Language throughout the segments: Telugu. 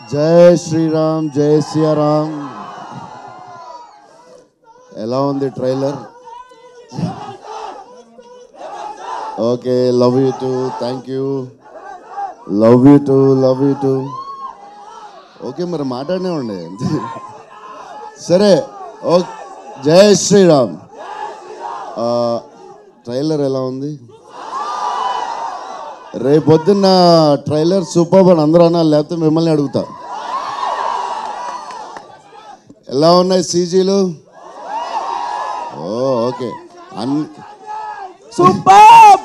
జై శ్రీరామ్ జై సియారామ్ ఎలా ఉంది trailer okay love you too thank you love you too love you too okay మరి మాట్లాడనే ఉండే సరే ఓ జై శ్రీరామ్ ఆ, ట్రైలర్ ఎలా ఉంది రేపొద్దున్న ట్రైలర్ సూపర్ అని అందరూ అన్నా లేకపోతే మిమ్మల్ని అడుగుతా ఎలా ఉన్నాయి సీజీలు ఓ ఓకే అన్ని సూపర్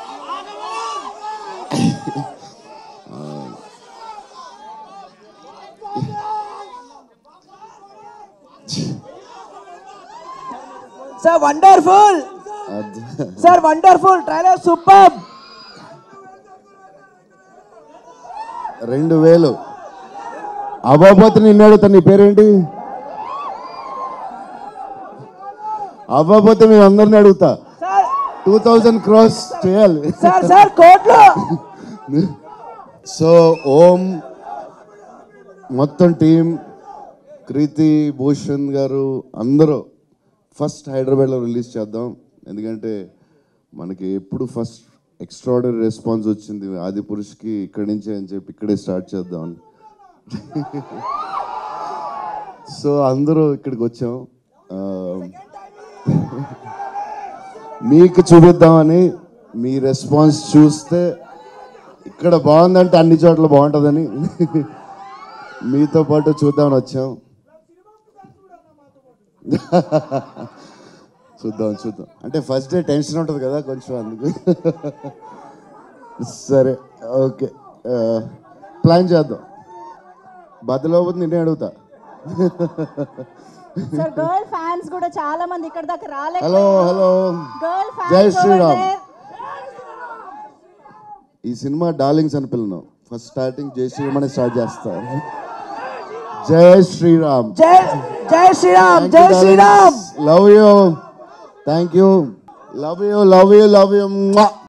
సార్ వండర్ఫుల్ అద్- సార్ వండర్ఫుల్ ట్రైలర్ సూపర్ రెండు వేలు అవ్వకపోతే నిన్ను అడుగుతా నీ పేరేంటి అవ్వకపోతే మేము అందరిని అడుగుతా సార్ టూ థౌజండ్ క్రాస్ చేయాలి సార్ సార్ కోట్లు సో ఓం మొత్తం టీం కృతి భూషణ్ గారు అందరూ ఫస్ట్ హైదరాబాద్లో రిలీజ్ చేద్దాం ఎందుకంటే మనకి ఎప్పుడు ఫస్ట్ ఎక్స్ట్రాడనరీ రెస్పాన్స్ వచ్చింది ఆది పురుష్కి ఇక్కడి నుంచే అని చెప్పి ఇక్కడే స్టార్ట్ చేద్దాం అని సో అందరూ ఇక్కడికి వచ్చాం ఆ, మీకు చూపిద్దామని మీ రెస్పాన్స్ చూస్తే ఇక్కడ బాగుందంటే అన్ని చోట్ల బాగుంటుందని మీతో పాటు చూద్దామని వచ్చాం చూద్దాం చూద్దాం అంటే ఫస్ట్ డే టెన్షన్ ఉంటుంది కదా కొంచెం అందుకు సరే ఓకే ప్లాన్ చేద్దాం బద్దలోపోతే నిన్నే అడుగుతా సార్ గర్ల్ ఫ్యాన్స్ కూడా చాలా మంది ఇక్కడ దాకా రాలేక హలో హలో గర్ల్ జై ఫ్యాన్స్ శ్రీరామ్. ఈ సినిమా డార్లింగ్స్ అని పిల్లను ఫస్ట్ స్టార్టింగ్ జై శ్రీరామ్ అని స్టార్ట్ చేస్తా జై శ్రీరామ్ జై జై శ్రీరామ్ జై Shriram love you thank you love you love you love you